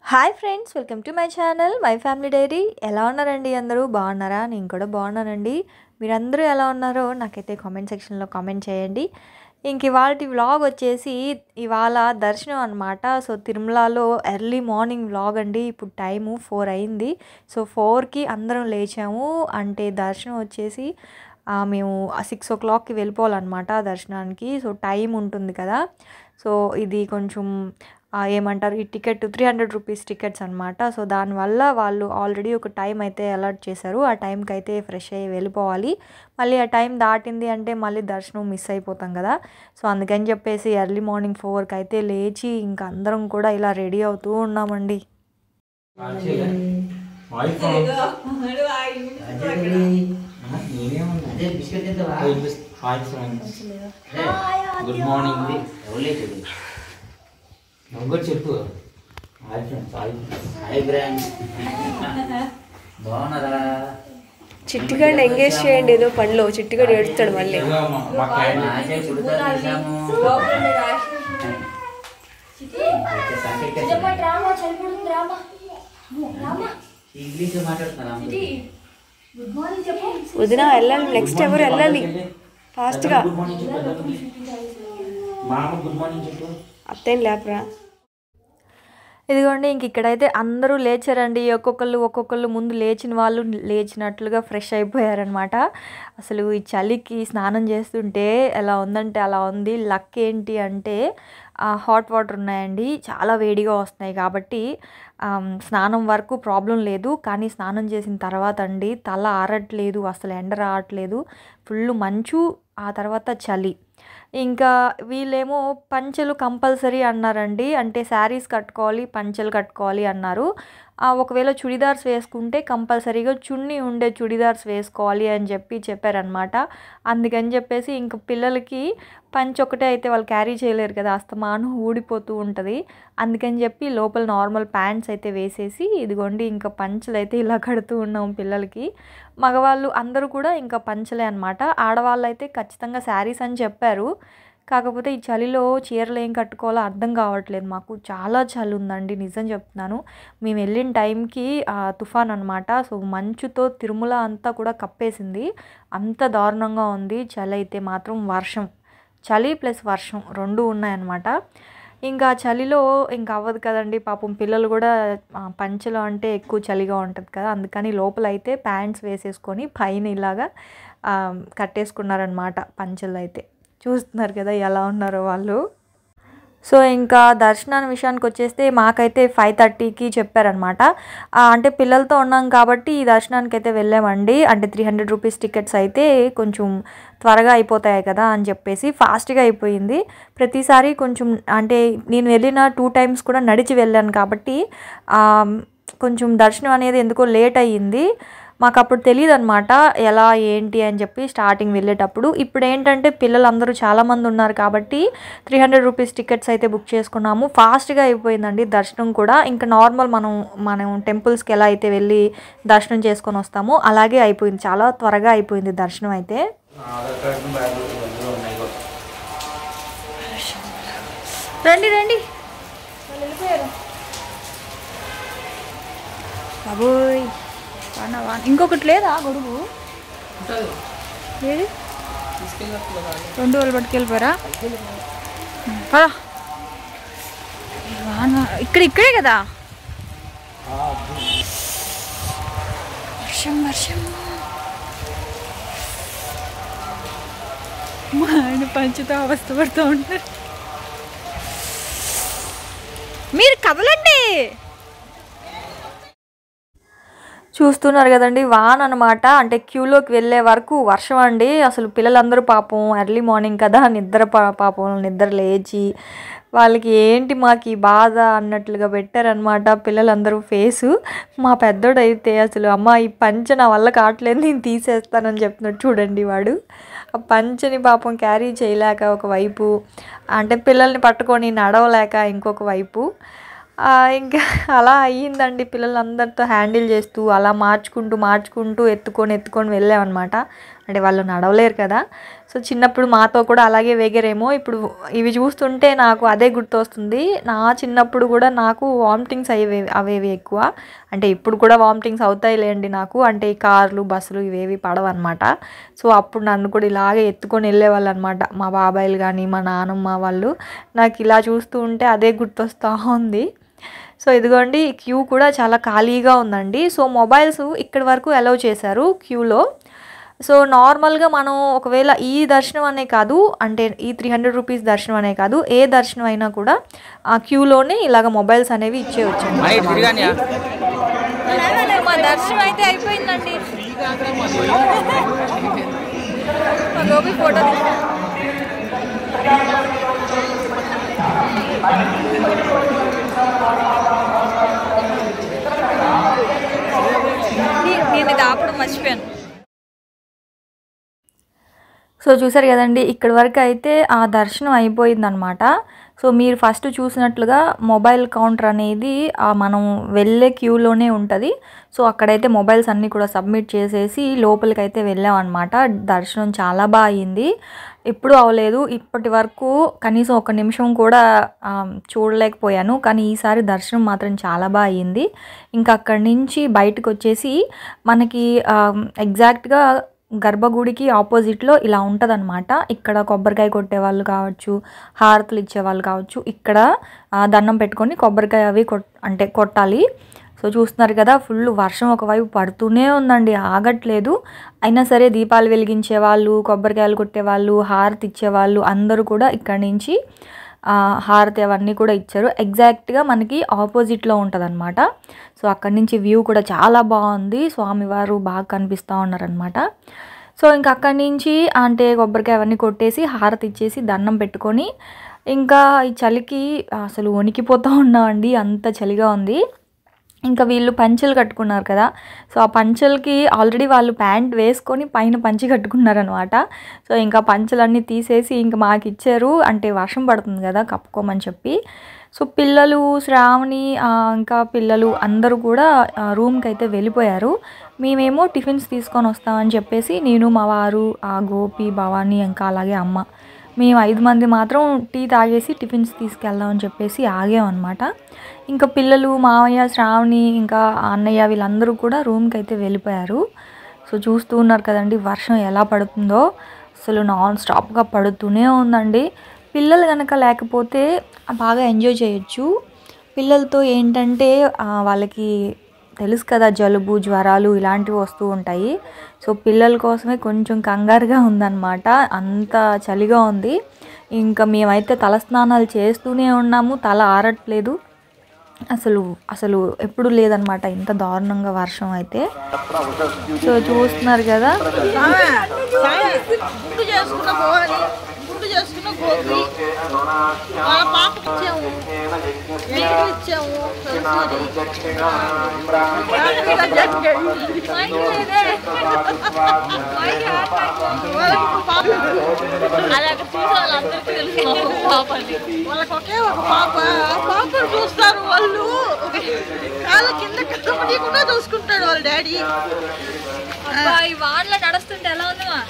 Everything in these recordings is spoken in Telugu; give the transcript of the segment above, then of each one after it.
Hi friends welcome to my channel my family diary ఎలా ఉన్నారండి అందరూ బాగున్నారా నేను కూడా బాగున్నానండి మీరందరూ ఎలా ఉన్నారో నాకైతే కామెంట్ సెక్షన్లో కామెంట్ చేయండి ఇంక ఇవాళ వ్లాగ్ వచ్చేసి ఇవాళ దర్శనం అనమాట సో తిరుమలలో ఎర్లీ మార్నింగ్ వ్లాగ్ అండి ఇప్పుడు టైము ఫోర్ అయింది సో ఫోర్కి అందరం లేచాము అంటే దర్శనం వచ్చేసి ఆ, మేము సిక్స్ ఓ క్లాక్కి వెళ్ళిపోవాలన్నమాట దర్శనానికి సో టైం ఉంటుంది కదా సో ఇది కొంచెం ఆ, ఏమంటారు ఈ ticket three hundred rupees tickets అనమాట సో దానివల్ల వాళ్ళు ఆల్రెడీ ఒక టైం అయితే అలాట్ చేశారు ఆ టైంకి అయితే ఫ్రెష్ అయ్యి వెళ్ళిపోవాలి మళ్ళీ ఆ టైం దాటింది అంటే మళ్ళీ దర్శనం మిస్ అయిపోతాం కదా సో అందుకని చెప్పేసి ఎర్లీ మార్నింగ్ ఫోర్కి అయితే లేచి ఇంకా అందరం కూడా ఇలా రెడీ అవుతూ ఉన్నామండి అదే బిస్కెట్ తింటావా హాయ్ ఫ్రెండ్స్ గుడ్ మార్నింగ్ ఎవలేదు నువ్వు కూడా చెప్పు hi friends hi hi friends బాగున్నారా చిట్టుగాడిని ఎంగేజ్ చేయండి ఏదో పనిలో చిట్టుగాడు ఏడుస్తాడు మళ్ళీ మా క్యాండ్ నాకే కుడుతా తీసాము అయితే సంకెట్ ఇంగ్లీష్ మాట్లాడుతున్నారా వదిన వెళ్ళాలి నెక్స్ట్ ఎవరు వెళ్ళాలి ఫాస్ట్గా గుడ్ మార్నింగ్ చెప్పు మామ గుడ్ మార్నింగ్ చెప్పు అత్తేం లేపరా ఇదిగోండి ఇంక ఇక్కడైతే అందరూ లేచారండి ఒక్కొక్కళ్ళు ఒక్కొక్కళ్ళు ముందు లేచిన వాళ్ళు లేచినట్లుగా ఫ్రెష్ అయిపోయారనమాట అసలు ఈ చలికి స్నానం చేస్తుంటే ఎలా ఉందంటే అలా ఉంది లక్ ఏంటి అంటే హాట్ వాటర్ ఉన్నాయండి చాలా వేడిగా వస్తున్నాయి కాబట్టి ఆమ్, స్నానం వరకు ప్రాబ్లం లేదు కానీ స్నానం చేసిన తర్వాత అండి తల ఆరట్లేదు అసలు ఎండ రావట్లేదు ఫుల్ మంచు ఆ తర్వాత చలి ఇంకా వీళ్ళేమో పంచెలు కంపల్సరీ అన్నారండి అంటే శారీస్ కట్టుకోవాలి పంచెలు కట్టుకోవాలి అన్నారు ఆ, ఒకవేళ చుడిదార్స్ వేసుకుంటే కంపల్సరీగా చున్నీ ఉండే చుడిదార్స్ వేసుకోవాలి అని చెప్పి చెప్పారనమాట అందుకని చెప్పేసి ఇంక పిల్లలకి పంచ్ ఒకటే అయితే వాళ్ళు క్యారీ చేయలేరు కదా అస్తమానం ఊడిపోతూ ఉంటుంది అందుకని చెప్పి లోపల నార్మల్ ప్యాంట్స్ అయితే వేసేసి ఇదిగోండి ఇంకా పంచలు అయితే ఇలా కడుతూ ఉన్నాం పిల్లలకి మగవాళ్ళు అందరూ కూడా ఇంకా పంచలే అనమాట ఆడవాళ్ళు అయితే ఖచ్చితంగా శారీస్ అని చెప్పారు కాకపోతే ఈ చలిలో చీరలు ఏం కట్టుకోవాలో అర్థం కావట్లేదు మాకు చాలా చలి ఉందండి నిజం చెప్తున్నాను మేము వెళ్ళిన టైంకి ఆ, తుఫాన్ అనమాట సో మంచుతో తిరుమల అంతా కూడా కప్పేసింది అంత దారుణంగా ఉంది చలి అయితే మాత్రం వర్షం చలి ప్లస్ వర్షం రెండు ఉన్నాయన్నమాట ఇంకా చలిలో ఇంకా అవ్వదు కదండి పాపం పిల్లలు కూడా ఆ, పంచెలో అంటే ఎక్కువ చలిగా ఉంటుంది కదా అందుకని లోపల అయితే ప్యాంట్స్ వేసేసుకొని పైన ఇలాగా ఆ, కట్టేసుకున్నారనమాట పంచెలు అయితే చూస్తున్నారు కదా ఎలా ఉన్నారో వాళ్ళు సో ఇంకా దర్శనాన్ని విషయానికి వచ్చేస్తే మాకైతే ఫైవ్ థర్టీకి చెప్పారనమాట అంటే పిల్లలతో ఉన్నాం కాబట్టి ఈ దర్శనానికి అయితే వెళ్ళామండి అంటే త్రీ హండ్రెడ్ రూపీస్ టికెట్స్ అయితే కొంచెం త్వరగా అయిపోతాయి కదా అని చెప్పేసి ఫాస్ట్గా అయిపోయింది ప్రతిసారి కొంచెం అంటే నేను వెళ్ళిన టూ టైమ్స్ కూడా నడిచి వెళ్ళాను కాబట్టి ఆ, కొంచెం దర్శనం అనేది ఎందుకో లేట్ అయ్యింది మాకు అప్పుడు తెలియదు అనమాట ఎలా ఏంటి అని చెప్పి స్టార్టింగ్ వెళ్ళేటప్పుడు ఇప్పుడు ఏంటంటే పిల్లలందరూ చాలామంది ఉన్నారు కాబట్టి త్రీ హండ్రెడ్ రూపీస్ టికెట్స్ అయితే బుక్ చేసుకున్నాము ఫాస్ట్గా అయిపోయిందండి దర్శనం కూడా ఇంకా నార్మల్ మనం మనం టెంపుల్స్కి ఎలా అయితే వెళ్ళి దర్శనం చేసుకొని వస్తామో అలాగే అయిపోయింది చాలా త్వరగా అయిపోయింది దర్శనం అయితే ఆధార్ కార్డు బ్యాగ్ అందులో ఉన్నాయి కూడా. రండి రండి బాబోయ్ వాన వాన ఇంకొకటి లేదా గొడుగు ఏది రెండు వాళ్ళు పట్టుకెళ్ళిపోయారా పదా వాన ఇక్కడ ఇక్కడే కదా వర్షం వర్షం మా ఆయన పంచుతో అవస్థపడుతూ ఉంటారు మీరు కదలండి చూస్తున్నారు కదండి వాన్ అనమాట అంటే క్యూలోకి వెళ్ళే వరకు వర్షం అండి అసలు పిల్లలందరూ పాపం ఎర్లీ మార్నింగ్ కదా నిద్ర పా- పాపం నిద్ర లేచి వాళ్ళకి ఏంటి మాకు ఈ బాధ అన్నట్లుగా పెట్టారనమాట పిల్లలందరూ ఫేసు మా పెద్దోడు అయితే అసలు అమ్మ ఈ పంచ నా వల్ల కావట్లేదు నేను తీసేస్తానని చెప్తున్నాడు చూడండి వాడు ఆ పంచని పాపం క్యారీ చేయలేక ఒకవైపు అంటే పిల్లల్ని పట్టుకొని నడవలేక ఇంకొక వైపు ఆ, ఇంకా అలా అయ్యిందండి పిల్లలందరితో హ్యాండిల్ చేస్తూ అలా మార్చుకుంటూ మార్చుకుంటూ ఎత్తుకొని ఎత్తుకొని వెళ్ళామన్నమాట అంటే వాళ్ళు నడవలేరు కదా సో చిన్నప్పుడు మాతో కూడా అలాగే వేగరేమో ఇప్పుడు ఇవి చూస్తుంటే నాకు అదే గుర్తొస్తుంది నా చిన్నప్పుడు కూడా నాకు వామిటింగ్స్ అయ్యేవి అవేవి ఎక్కువ అంటే ఇప్పుడు కూడా వామిటింగ్స్ అవుతాయిలేండి నాకు అంటే ఈ కార్లు బస్సులు ఇవేవి పడవన్నమాట సో అప్పుడు నన్ను కూడా ఇలాగే ఎత్తుకొని వెళ్ళేవాళ్ళు అనమాట మా బాబాయిలు కానీ మా నానమ్మ వాళ్ళు నాకు ఇలా చూస్తూ ఉంటే అదే గుర్తొస్తూ ఉంది సో ఇదిగోండి ఈ క్యూ కూడా చాలా ఖాళీగా ఉందండి సో మొబైల్స్ ఇక్కడి వరకు అలౌ చేశారు క్యూలో సో నార్మల్గా మనం ఒకవేళ ఈ దర్శనం అనే కాదు అంటే ఈ త్రీ హండ్రెడ్ రూపీస్ దర్శనం అనే కాదు ఏ దర్శనం అయినా కూడా ఆ క్యూలోనే ఇలాగ మొబైల్స్ అనేవి ఇచ్చేవచ్చు మా దర్శనం అయితే అయిపోయిందండి మా గోపి ఫోటో నేను ఇది ఆపడం మర్చిపోయాను సో చూసారు కదండి ఇక్కడి వరకు అయితే ఆ దర్శనం అయిపోయిందనమాట సో మీరు ఫస్ట్ చూసినట్లుగా మొబైల్ కౌంటర్ అనేది ఆ మనం వెళ్ళే క్యూలోనే ఉంటుంది సో అక్కడైతే మొబైల్స్ అన్నీ కూడా సబ్మిట్ చేసేసి లోపలికి అయితే వెళ్ళామన్నమాట దర్శనం చాలా బాగా అయింది ఎప్పుడు అవ్వలేదు ఇప్పటి వరకు కనీసం ఒక నిమిషం కూడా ఆ, చూడలేకపోయాను కానీ ఈసారి దర్శనం మాత్రం చాలా బాగా అయ్యింది ఇంకా అక్కడి నుంచి బయటకు వచ్చేసి మనకి ఎగ్జాక్ట్గా గర్భగుడికి ఆపోజిట్లో ఇలా ఉంటుందన్నమాట ఇక్కడ కొబ్బరికాయ కొట్టేవాళ్ళు కావచ్చు హారతులు ఇచ్చేవాళ్ళు కావచ్చు ఇక్కడ ఆ, దండం పెట్టుకొని కొబ్బరికాయ అవి కొట్ అంటే కొట్టాలి సో చూస్తున్నారు కదా ఫుల్ వర్షం ఒకవైపు పడుతూనే ఉందండి ఆగట్లేదు అయినా సరే దీపాలు వెలిగించే వాళ్ళు కొబ్బరికాయలు కొట్టేవాళ్ళు హారతి ఇచ్చేవాళ్ళు అందరూ కూడా ఇక్కడి నుంచి ఆ, హారతి అవన్నీ కూడా ఇచ్చారు ఎగ్జాక్ట్గా మనకి ఆపోజిట్లో ఉంటుందన్నమాట సో అక్కడి నుంచి వ్యూ కూడా చాలా బాగుంది స్వామివారు బాగా కనిపిస్తూ ఉన్నారనమాట సో ఇంకా అక్కడి నుంచి అంటే కొబ్బరికాయ అవన్నీ కొట్టేసి హారతి ఇచ్చేసి దండం పెట్టుకొని ఇంకా ఈ చలికి అసలు వణికిపోతూ ఉన్నామండి అంత చలిగా ఉంది ఇంకా వీళ్ళు పంచెలు కట్టుకున్నారు కదా సో ఆ పంచెలకి ఆల్రెడీ వాళ్ళు ప్యాంట్ వేసుకొని పైన పంచి కట్టుకున్నారనమాట సో ఇంకా పంచెలన్నీ తీసేసి ఇంకా మాకు ఇచ్చారు అంటే వర్షం పడుతుంది కదా కప్పుకోమని చెప్పి సో పిల్లలు శ్రావణి ఆ, ఇంకా పిల్లలు అందరూ కూడా ఆ, రూమ్కి అయితే వెళ్ళిపోయారు మేమేమో టిఫిన్స్ తీసుకొని వస్తామని చెప్పేసి నేను మా వారు ఆ గోపి భవానీ ఇంకా అలాగే అమ్మ మేము ఐదు మంది మాత్రం టీ తాగేసి టిఫిన్స్ తీసుకెళ్దామని చెప్పేసి ఆగామన్నమాట ఇంకా పిల్లలు మావయ్య శ్రావణి ఇంకా అన్నయ్య వీళ్ళందరూ కూడా రూమ్కి అయితే వెళ్ళిపోయారు సో చూస్తూ ఉన్నారు కదండి వర్షం ఎలా పడుతుందో అసలు నాన్ స్టాప్గా పడుతూనే ఉందండి పిల్లలు కనుక లేకపోతే బాగా ఎంజాయ్ చేయొచ్చు పిల్లలతో ఏంటంటే ఆ, వాళ్ళకి తెలుసు కదా జలుబు జ్వరాలు ఇలాంటివి వస్తూ ఉంటాయి సో పిల్లల కోసమే కొంచెం కంగారుగా ఉందన్నమాట అంత చలిగా ఉంది ఇంకా మేమైతే తలస్నానాలు చేస్తూనే ఉన్నాము తల ఆరట్లేదు అసలు అసలు ఎప్పుడు లేదనమాట ఇంత దారుణంగా వర్షం అయితే సో చూస్తున్నారు కదా గుండు చేసుకున్న పోవాలి గుండు చేసుకున్న గోపి వాళ్ళ పాపకి ఇచ్చాము నీళ్ళు ఇచ్చాము సరస్వతి. వాళ్ళకి పాప అలాగ చూసి వాళ్ళందరికీ తెలుసు పాపని వాళ్ళకి ఒకే ఒక పాప ఆ పాపను చూస్తారు వాళ్ళు కాళ్ళ కింద కట్టకుండా చూసుకుంటాడు వాళ్ళ డాడీ ఈ వానలో నడుస్తుంటే ఎలా ఉందమ్మా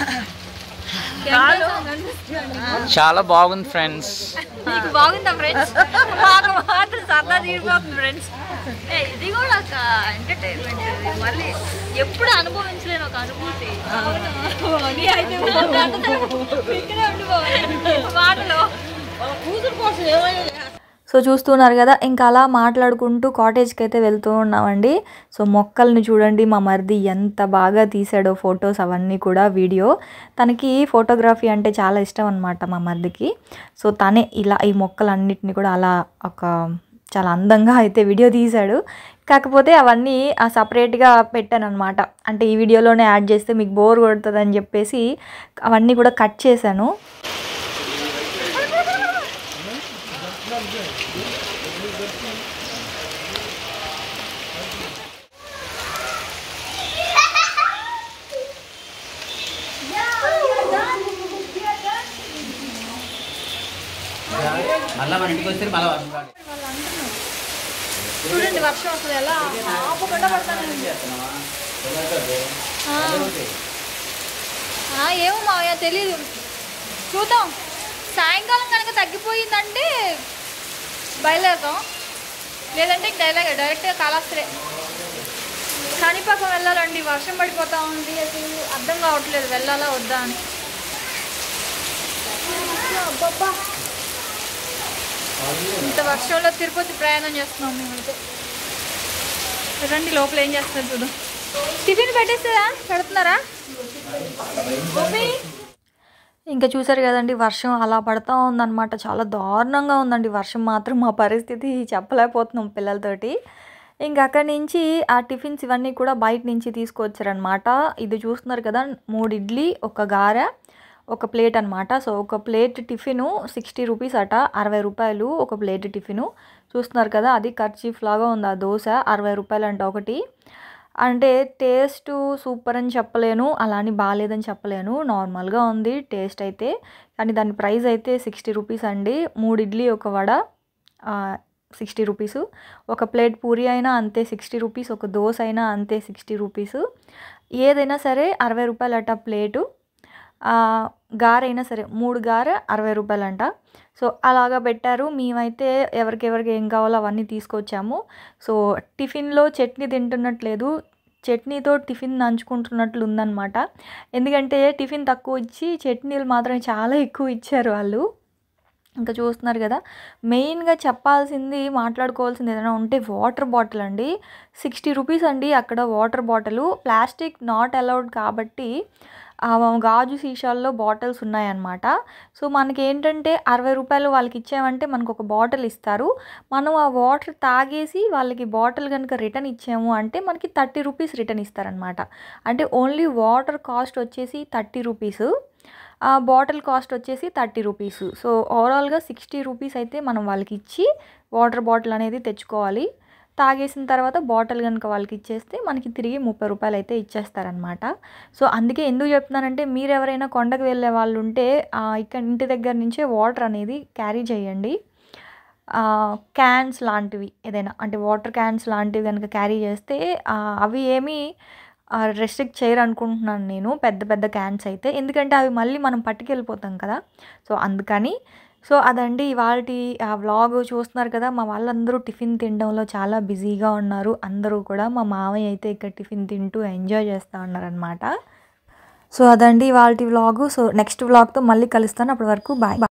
చాలా బాగుంది ఫ్రెండ్స్ నీకు బాగుందా ఫ్రెండ్స్ మాకు మాత్రం సరదా తీరిపోతుంది ఫ్రెండ్స్ ఇది కూడా ఒక ఎంటర్టైన్మెంట్ మళ్ళీ ఎప్పుడు అనుభవించలేని ఒక అనుభూతి నీ అయితే ఇక్కడే ఉండిపోవాలి మాటలో వాళ్ళ కూతురు కోసం ఏమైనా సో చూస్తున్నారు కదా ఇంకా అలా మాట్లాడుకుంటూ కాటేజ్కి అయితే వెళ్తూ ఉన్నామండి సో మొక్కల్ని చూడండి మా మరిది ఎంత బాగా తీసాడో ఫొటోస్ అవన్నీ కూడా వీడియో తనకి ఫోటోగ్రఫీ అంటే చాలా ఇష్టం అనమాట మా మరిదికి సో తనే ఇలా ఈ మొక్కలన్నిటిని కూడా అలా ఒక చాలా అందంగా అయితే వీడియో తీశాడు కాకపోతే అవన్నీ సపరేట్గా పెట్టాను అనమాట అంటే ఈ వీడియోలోనే యాడ్ చేస్తే మీకు బోర్ కొడుతుందని చెప్పేసి అవన్నీ కూడా కట్ చేశాను మళ్ళా మన ఇంటికి వస్తే మళ్ళీ వర్షం రాదు. చూడండి వర్షం అసలు ఎలా ఆపకుండా పడతానండి చేస్తున్నావా? కుదరదు. కుదరదు. ఆ, ఏమో మావయ్య తెలీదు చూద్దాం సాయంకాలం కనుక తగ్గిపోయిందంటే బయలుదేరుతాం లేదంటే డైరెక్ట్ డైరెక్ట్గా కాలాస్త్రే కాణిపాకం వెళ్ళాలండి వర్షం పడిపోతా ఉంది అసలు అర్థం కావట్లేదు వెళ్ళాలా వద్దా అని అబ్బబ్బా. ఇంత వర్షంలో తిరుపతి ప్రయాణం చేస్తున్నాం మేమైతే రండి లోపల ఏం చేస్తారు చూడు టిఫిన్ పెట్టేస్తుందా పెడుతున్నారా గోపి ఇంకా చూసారు కదండి వర్షం అలా పడతా ఉందన్నమాట చాలా దారుణంగా ఉందండి వర్షం మాత్రం మా పరిస్థితి చెప్పలేకపోతున్నాం పిల్లలతోటి ఇంకా అక్కడి నుంచి ఆ టిఫిన్స్ ఇవన్నీ కూడా బయట నుంచి తీసుకొచ్చారనమాట ఇది చూస్తున్నారు కదా మూడు ఇడ్లీ ఒక గారె ఒక ప్లేట్ అనమాట సో ఒక ప్లేట్ టిఫిను సిక్స్టీ రూపీస్ అట అరవై రూపాయలు ఒక ప్లేట్ టిఫిను చూస్తున్నారు కదా అది ఖర్చీఫ్ లాగా ఉంది ఆ దోశ అరవై రూపాయలు అంట ఒకటి అంటే టేస్ట్ సూపర్ అని చెప్పలేను అలా అని బాగాలేదని చెప్పలేను నార్మల్గా ఉంది టేస్ట్ అయితే కానీ దాని ప్రైస్ అయితే సిక్స్టీ రూపీస్ అండి మూడు ఇడ్లీ ఒక వడ సిక్స్టీ రూపీస్ ఒక ప్లేట్ పూరి అయినా అంతే సిక్స్టీ రూపీస్ ఒక దోశ అయినా అంతే సిక్స్టీ రూపీస్ ఏదైనా సరే అరవై రూపాయలు అట ప్లేటు ఆ, గారె అయినా సరే మూడు గారె అరవై రూపాయలంట సో అలాగా పెట్టారు మేమైతే ఎవరికెవరికి ఏం కావాలో అవన్నీ తీసుకొచ్చాము సో టిఫిన్లో చట్నీ తింటున్నట్లేదు చట్నీతో టిఫిన్ నంచుకుంటున్నట్లు ఉందన్నమాట ఎందుకంటే టిఫిన్ తక్కువ ఇచ్చి చట్నీలు మాత్రం చాలా ఎక్కువ ఇచ్చారు వాళ్ళు ఇంకా చూస్తున్నారు కదా మెయిన్గా చెప్పాల్సింది మాట్లాడుకోవాల్సింది ఏదైనా ఉంటే వాటర్ బాటిల్ అండి సిక్స్టీ రూపీస్ అండి అక్కడ water bottle plastic not allowed కాబట్టి ఆ గాజు సీసాల్లో బాటిల్స్ ఉన్నాయన్నమాట సో మనకి ఏంటంటే అరవై రూపాయలు వాళ్ళకి ఇచ్చామంటే మనకు ఒక బాటిల్ ఇస్తారు మనం ఆ వాటర్ తాగేసి వాళ్ళకి బాటిల్ కనుక రిటర్న్ ఇచ్చాము అంటే మనకి థర్టీ రూపీస్ రిటర్న్ ఇస్తారనమాట అంటే ఓన్లీ వాటర్ కాస్ట్ వచ్చేసి థర్టీ రూపీస్ ఆ బాటిల్ కాస్ట్ వచ్చేసి థర్టీ రూపీస్ సో ఓవరాల్గా సిక్స్టీ రూపీస్ అయితే మనం వాళ్ళకి ఇచ్చి వాటర్ బాటిల్ అనేది తెచ్చుకోవాలి తాగేసిన తర్వాత బాటిల్ కనుక వాళ్ళకి ఇచ్చేస్తే మనకి తిరిగి ముప్పై రూపాయలు అయితే ఇచ్చేస్తారనమాట సో అందుకే ఎందుకు చెప్తున్నానంటే మీరు ఎవరైనా కొండకు వెళ్ళే వాళ్ళు ఉంటే ఆ, ఇక్కడ ఇంటి దగ్గర నుంచే వాటర్ అనేది క్యారీ చేయండి క్యాన్స్ లాంటివి ఏదైనా అంటే వాటర్ క్యాన్స్ లాంటివి కనుక క్యారీ చేస్తే ఆ, అవి ఏమీ రెస్ట్రిక్ట్ చేయరు అనుకుంటున్నాను నేను పెద్ద పెద్ద క్యాన్స్ అయితే ఎందుకంటే అవి మళ్ళీ మనం పట్టుకెళ్ళిపోతాం కదా సో అందుకని సో అదండి ఇవాళ ఆ వ్లాగ్ చూస్తున్నారు కదా మా వాళ్ళందరూ టిఫిన్ తినడంలో చాలా బిజీగా ఉన్నారు అందరూ కూడా మా మామయ్య అయితే ఇక్కడ టిఫిన్ తింటూ ఎంజాయ్ చేస్తూ ఉన్నారనమాట సో అదండి ఇవాళ వ్లాగు సో నెక్స్ట్ వ్లాగ్తో మళ్ళీ కలుస్తాను అప్పటి వరకు బాయ్